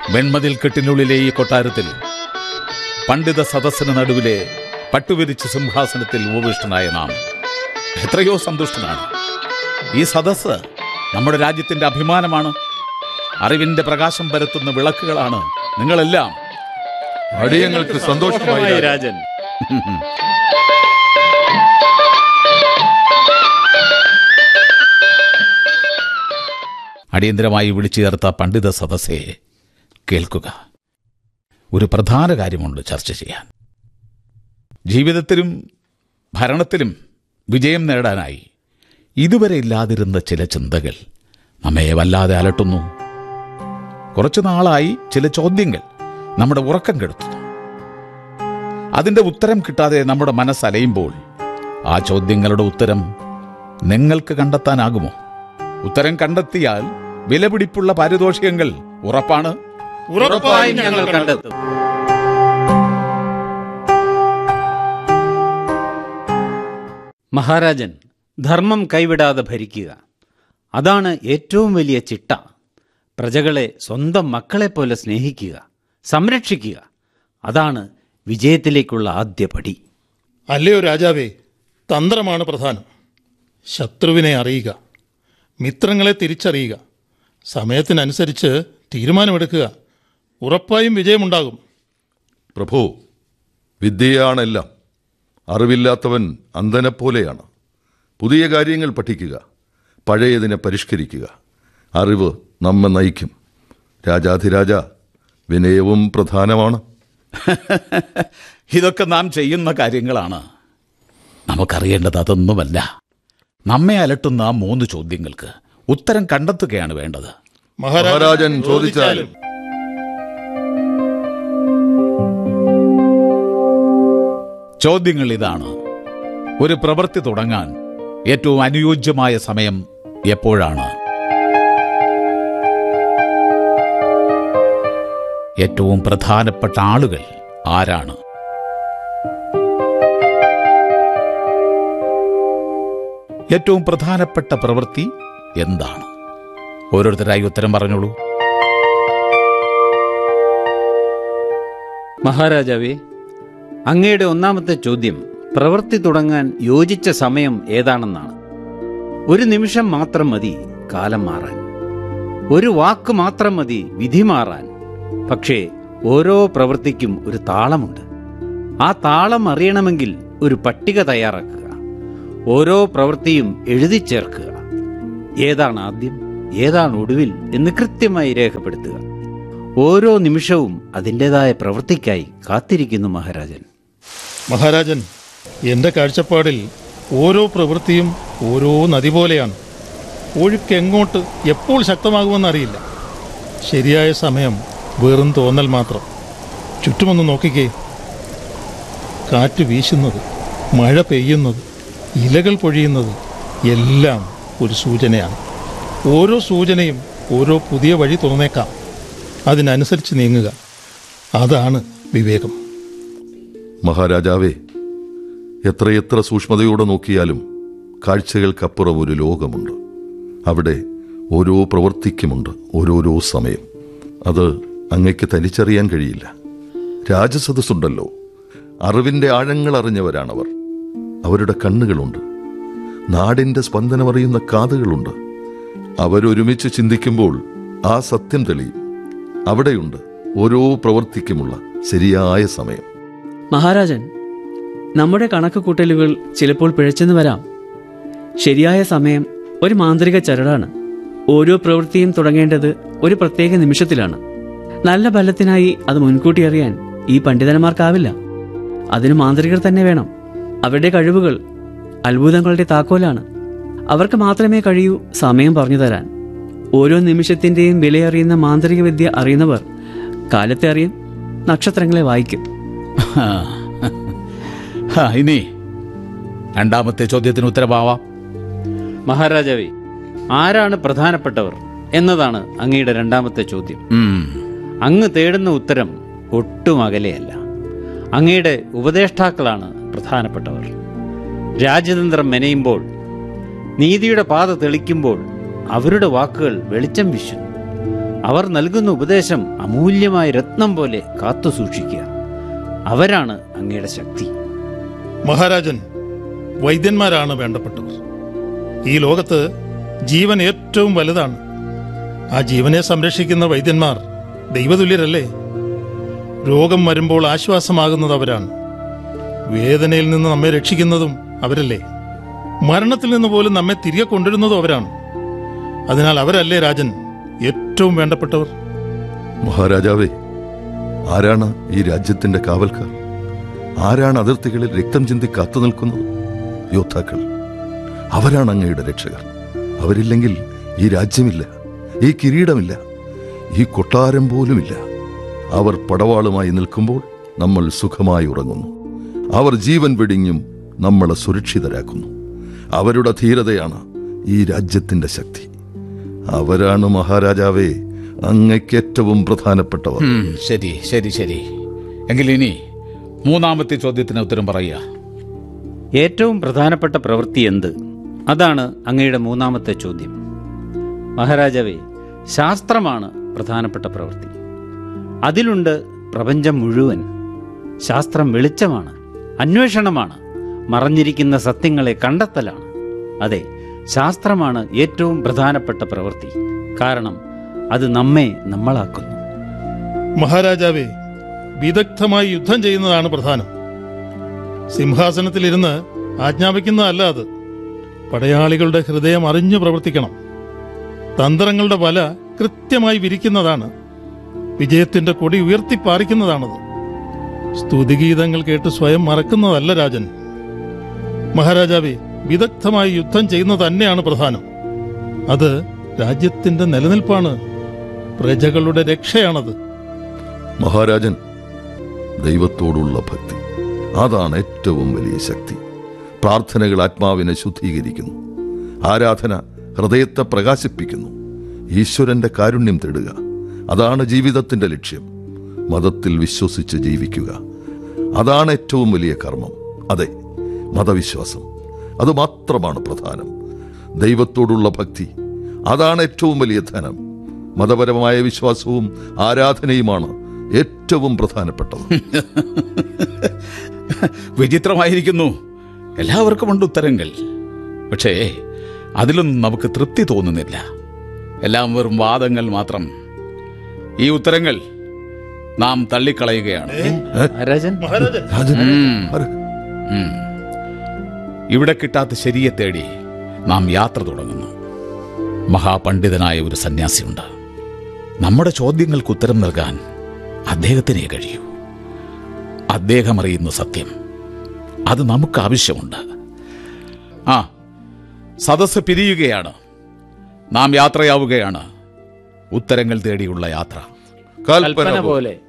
വെൺമതിൽ കെട്ടിനുള്ളിലെ ഈ കൊട്ടാരത്തിൽ പണ്ഡിത സദസ്സിന് നടുവിലെ പട്ടുവിരിച്ച സിംഹാസനത്തിൽ ഉപവിഷ്ടനായ നാം എത്രയോ സന്തുഷ്ടനാണ് ഈ സദസ്സ് നമ്മുടെ രാജ്യത്തിന്റെ അഭിമാനമാണ് അറിവിന്റെ പ്രകാശം പരത്തുന്ന വിളക്കുകളാണ് നിങ്ങളെല്ലാം അടിയങ്ങൾക്ക് സന്തോഷമായി രാജൻ. രാജൻ അടിയന്തരമായി വിളിച്ചു ചേർത്ത പണ്ഡിത സദസ്സെ കേൾക്കുക ഒരു പ്രധാന കാര്യമുണ്ട് ചർച്ച ചെയ്യാൻ ജീവിതത്തിലും ഭരണത്തിലും വിജയം നേടാനായി ഇതുവരെ ഇല്ലാതിരുന്ന ചില ചിന്തകൾ നമ്മെ വല്ലാതെ അലട്ടുന്നു കുറച്ചു നാളായി ചില ചോദ്യങ്ങൾ നമ്മുടെ ഉറക്കം കെടുത്തുന്നു അതിന്റെ ഉത്തരം കിട്ടാതെ നമ്മുടെ മനസ്സലയുമ്പോൾ ആ ചോദ്യങ്ങളുടെ ഉത്തരം നിങ്ങൾക്ക് കണ്ടെത്താനാകുമോ ഉത്തരം കണ്ടെത്തിയാൽ വിലപിടിപ്പുള്ള പാരിതോഷികങ്ങൾ ഉറപ്പാണ് ഉറപ്പായും ഞങ്ങൾ കണ്ടെത്തും മഹാരാജൻ ധർമ്മം കൈവിടാതെ ഭരിക്കുക അതാണ് ഏറ്റവും വലിയ ചിട്ട പ്രജകളെ സ്വന്തം മക്കളെപ്പോലെ സ്നേഹിക്കുക സംരക്ഷിക്കുക അതാണ് വിജയത്തിലേക്കുള്ള ആദ്യ പടി അല്ലയോ രാജാവേ തന്ത്രമാണ് പ്രധാനം ശത്രുവിനെ അറിയുക മിത്രങ്ങളെ തിരിച്ചറിയുക സമയത്തിനനുസരിച്ച് തീരുമാനമെടുക്കുക ഉറപ്പായും വിജയമുണ്ടാകും പ്രഭു വിദ്യയാണെല്ലാം അറിവില്ലാത്തവൻ അന്ധനെപ്പോലെയാണ് പുതിയ കാര്യങ്ങൾ പഠിക്കുക പഴയതിനെ പരിഷ്കരിക്കുക അറിവ് നമ്മെ നയിക്കും രാജാധിരാജ വിനയവും പ്രധാനമാണ് ഇതൊക്കെ നാം ചെയ്യുന്ന കാര്യങ്ങളാണ് നമുക്കറിയേണ്ടത് അതൊന്നുമല്ല നമ്മെ അലട്ടുന്ന ആ മൂന്ന് ചോദ്യങ്ങൾക്ക് ഉത്തരം കണ്ടെത്തുകയാണ് വേണ്ടത് മഹാരാജൻ ചോദിച്ചാലും ചോദ്യങ്ങൾ ഇതാണ് ഒരു പ്രവൃത്തി തുടങ്ങാൻ ഏറ്റവും അനുയോജ്യമായ സമയം എപ്പോഴാണ് ഏറ്റവും പ്രധാനപ്പെട്ട ആളുകൾ ആരാണ് ഏറ്റവും പ്രധാനപ്പെട്ട പ്രവൃത്തി എന്താണ് ഓരോരുത്തരായി ഉത്തരം പറഞ്ഞോളൂ മഹാരാജാവേ അങ്ങയുടെ ഒന്നാമത്തെ ചോദ്യം പ്രവൃത്തി തുടങ്ങാൻ യോജിച്ച സമയം ഏതാണെന്നാണ് ഒരു നിമിഷം മാത്രം മതി കാലം മാറാൻ ഒരു വാക്ക് മാത്രം മതി വിധി മാറാൻ പക്ഷേ ഓരോ പ്രവൃത്തിക്കും ഒരു താളമുണ്ട് ആ താളം അറിയണമെങ്കിൽ ഒരു പട്ടിക തയ്യാറാക്കുക ഓരോ പ്രവൃത്തിയും എഴുതി ചേർക്കുക ഏതാണ് ആദ്യം ഏതാണ് ഒടുവിൽ എന്ന് കൃത്യമായി രേഖപ്പെടുത്തുക ഓരോ നിമിഷവും അതിൻ്റെതായ പ്രവൃത്തിക്കായി കാത്തിരിക്കുന്നു മഹാരാജൻ മഹാരാജൻ എൻ്റെ കാഴ്ചപ്പാടിൽ ഓരോ പ്രവൃത്തിയും ഓരോ നദി പോലെയാണ് ഒഴുക്ക് എങ്ങോട്ട് എപ്പോൾ ശക്തമാകുമെന്നറിയില്ല ശരിയായ സമയം വെറും തോന്നൽ മാത്രം ചുറ്റുമൊന്ന് നോക്കിക്കേ കാറ്റ് വീശുന്നത് മഴ പെയ്യുന്നത് ഇലകൾ പൊഴിയുന്നത് എല്ലാം ഒരു സൂചനയാണ് ഓരോ സൂചനയും ഓരോ പുതിയ വഴി തുറന്നേക്കാം അതിനനുസരിച്ച് നീങ്ങുക അതാണ് വിവേകം മഹാരാജാവേ എത്രയെത്ര സൂക്ഷ്മതയോടെ നോക്കിയാലും കാഴ്ചകൾക്കപ്പുറം ഒരു ലോകമുണ്ട് അവിടെ ഓരോ പ്രവൃത്തിക്കുമുണ്ട് ഓരോരോ സമയം അത് അങ്ങയ്ക്ക് തനിച്ചറിയാൻ കഴിയില്ല രാജസദസ്സുണ്ടല്ലോ അറിവിന്റെ ആഴങ്ങൾ അറിഞ്ഞവരാണവർ അവരുടെ കണ്ണുകളുണ്ട് നാടിന്റെ സ്പന്ദനമറിയുന്ന കാതുകളുണ്ട് അവരൊരുമിച്ച് ചിന്തിക്കുമ്പോൾ ആ സത്യം തെളിയും അവിടെയുണ്ട് ഓരോ പ്രവൃത്തിക്കുമുള്ള ശരിയായ സമയം മഹാരാജൻ നമ്മുടെ കണക്ക് കൂട്ടലുകൾ ചിലപ്പോൾ പിഴച്ചെന്ന് വരാം ശരിയായ സമയം ഒരു മാന്ത്രിക ചരടാണ് ഓരോ പ്രവൃത്തിയും തുടങ്ങേണ്ടത് ഒരു പ്രത്യേക നിമിഷത്തിലാണ് നല്ല ഫലത്തിനായി അത് മുൻകൂട്ടി അറിയാൻ ഈ പണ്ഡിതന്മാർക്കാവില്ല അതിന് മാന്ത്രികർ തന്നെ വേണം അവരുടെ കഴിവുകൾ അത്ഭുതങ്ങളുടെ താക്കോലാണ് അവർക്ക് മാത്രമേ കഴിയൂ സമയം പറഞ്ഞു തരാൻ ഓരോ നിമിഷത്തിന്റെയും വിലയറിയുന്ന മാന്ത്രിക വിദ്യ അറിയുന്നവർ കാലത്തെ അറിയും നക്ഷത്രങ്ങളെ വായിക്കും ഹാ, ഇനി രണ്ടാമത്തെ ചോദ്യത്തിന് ഉത്തരവാവാം മഹാരാജാവേ ആരാണ് പ്രധാനപ്പെട്ടവർ എന്നതാണ് അങ്ങയുടെ രണ്ടാമത്തെ ചോദ്യം ഉം. അങ്ങ് തേടുന്ന ഉത്തരം ഒട്ടും അകലെയല്ല അങ്ങയുടെ ഉപദേഷ്ടാക്കളാണ് പ്രധാനപ്പെട്ടവർ രാജ്യതന്ത്രം മെനയുമ്പോൾ നീതിയുടെ പാത തെളിക്കുമ്പോൾ അവരുടെ വാക്കുകൾ വെളിച്ചം വീശുന്നു അവർ നൽകുന്ന ഉപദേശം അമൂല്യമായ രത്നം പോലെ കാത്തു സൂക്ഷിക്കുക അവരാണ് അങ്ങയുടെ ശക്തി മഹാരാജൻ വൈദ്യന്മാരാണ് വേണ്ടപ്പെട്ടവർ ഈ ലോകത്ത് ജീവൻ ഏറ്റവും വലുതാണ് ആ ജീവനെ സംരക്ഷിക്കുന്ന വൈദ്യന്മാർ ദൈവതുല്യരല്ലേ രോഗം വരുമ്പോൾ ആശ്വാസമാകുന്നത് അവരാണ് വേദനയിൽ നിന്ന് നമ്മെ രക്ഷിക്കുന്നതും അവരല്ലേ മരണത്തിൽ നിന്ന് പോലും നമ്മെ തിരികെ കൊണ്ടുവരുന്നതും അവരാണ് അതിനാൽ അവരല്ലേ രാജൻ ഏറ്റവും വേണ്ടപ്പെട്ടവർ മഹാരാജാവേ ആരാണ് ഈ രാജ്യത്തിന്റെ കാവൽക്കാർ ആരാണ് അതിർത്തികളിൽ രക്തം ചിന്തി കാത്തു നിൽക്കുന്നത് യോദ്ധാക്കൾ അവരാണ് അങ്ങയുടെ രക്ഷകർ അവരില്ലെങ്കിൽ ഈ രാജ്യമില്ല ഈ കിരീടമില്ല ഈ കൊട്ടാരം പോലുമില്ല അവർ പടവാളുമായി നിൽക്കുമ്പോൾ നമ്മൾ സുഖമായി ഉറങ്ങുന്നു അവർ ജീവൻ വെടിഞ്ഞും നമ്മളെ സുരക്ഷിതരാക്കുന്നു അവരുടെ ധീരതയാണ് ഈ രാജ്യത്തിന്റെ ശക്തി അവരാണ് മഹാരാജാവേ അങ്ങയ്ക്ക് ഏറ്റവും പ്രധാനപ്പെട്ടവർ ഉം, ശരി ശരി ശരി എങ്കിൽ ഇനി മൂന്നാമത്തെ ചോദ്യത്തിന് ഉത്തരം പറയുക ഏറ്റവും പ്രധാനപ്പെട്ട പ്രവൃത്തി എന്ത് അതാണ് അങ്ങയുടെ മൂന്നാമത്തെ ചോദ്യം മഹാരാജാവേ ശാസ്ത്രമാണ് പ്രധാനപ്പെട്ട പ്രവൃത്തി അതിലുണ്ട് പ്രപഞ്ചം മുഴുവൻ ശാസ്ത്രം വെളിച്ചമാണ് അന്വേഷണമാണ് മറഞ്ഞിരിക്കുന്ന സത്യങ്ങളെ കണ്ടെത്തലാണ് അതെ ശാസ്ത്രമാണ് ഏറ്റവും പ്രധാനപ്പെട്ട പ്രവൃത്തി കാരണം അത് നമ്മെ നമ്മളാക്കുന്നു മഹാരാജാവേ വിദഗ്ധമായി യുദ്ധം ചെയ്യുന്നതാണ് പ്രധാനം സിംഹാസനത്തിലിരുന്ന് ആജ്ഞാപിക്കുന്നതല്ല അത് പടയാളികളുടെ ഹൃദയം അറിഞ്ഞു പ്രവർത്തിക്കണം തന്ത്രങ്ങളുടെ വല കൃത്യമായി വിരിക്കുന്നതാണ് വിജയത്തിന്റെ കൊടി ഉയർത്തിപ്പാറിക്കുന്നതാണത് സ്തുതിഗീതങ്ങൾ കേട്ട് സ്വയം മറക്കുന്നതല്ല രാജൻ മഹാരാജാവേ വിദഗ്ധമായി യുദ്ധം ചെയ്യുന്നത് തന്നെയാണ് പ്രധാനം അത് രാജ്യത്തിന്റെ നിലനിൽപ്പാണ് പ്രജകളുടെ രക്ഷയാണത് മഹാരാജൻ ദൈവത്തോടുള്ള ഭക്തി അതാണ് ഏറ്റവും വലിയ ശക്തി പ്രാർത്ഥനകൾ ആത്മാവിനെ ശുദ്ധീകരിക്കുന്നു ആരാധന ഹൃദയത്തെ പ്രകാശിപ്പിക്കുന്നു ഈശ്വരന്റെ കാരുണ്യം തേടുക അതാണ് ജീവിതത്തിന്റെ ലക്ഷ്യം മതത്തിൽ വിശ്വസിച്ച് ജീവിക്കുക അതാണ് ഏറ്റവും വലിയ കർമ്മം അതെ മതവിശ്വാസം അത് മാത്രമാണ് പ്രധാനം ദൈവത്തോടുള്ള ഭക്തി അതാണ് ഏറ്റവും വലിയ ധനം മതപരമായ വിശ്വാസവും ആരാധനയുമാണ് ഏറ്റവും പ്രധാനപ്പെട്ടത് വിചിത്രമായിരിക്കുന്നു എല്ലാവർക്കും ഉണ്ട് ഉത്തരങ്ങൾ പക്ഷേ അതിലൊന്നും നമുക്ക് തൃപ്തി തോന്നുന്നില്ല എല്ലാം വെറും വാദങ്ങൾ മാത്രം ഈ ഉത്തരങ്ങൾ നാം തള്ളിക്കളയുകയാണ് മഹാരാജൻ മഹാരാജൻ രാജൻ ആര്? ഉം. ഇവിടെ കിട്ടാത്ത ശരിയെ തേടി നാം യാത്ര തുടങ്ങുന്നു മഹാപണ്ഡിതനായ ഒരു സന്യാസിയുണ്ട് നമ്മുടെ ചോദ്യങ്ങൾക്ക് ഉത്തരം നൽകാൻ അദ്ദേഹത്തിനേ കഴിയൂ അദ്ദേഹം അറിയുന്ന സത്യം അത് നമുക്ക് ആവശ്യമുണ്ട് ആ സദസ്സ് പിരിയുകയാണ് നാം യാത്രയാവുകയാണ് ഉത്തരങ്ങൾ തേടിയുള്ള യാത്ര കൽപ്പന കൽപ്പന പോലെ പോലെ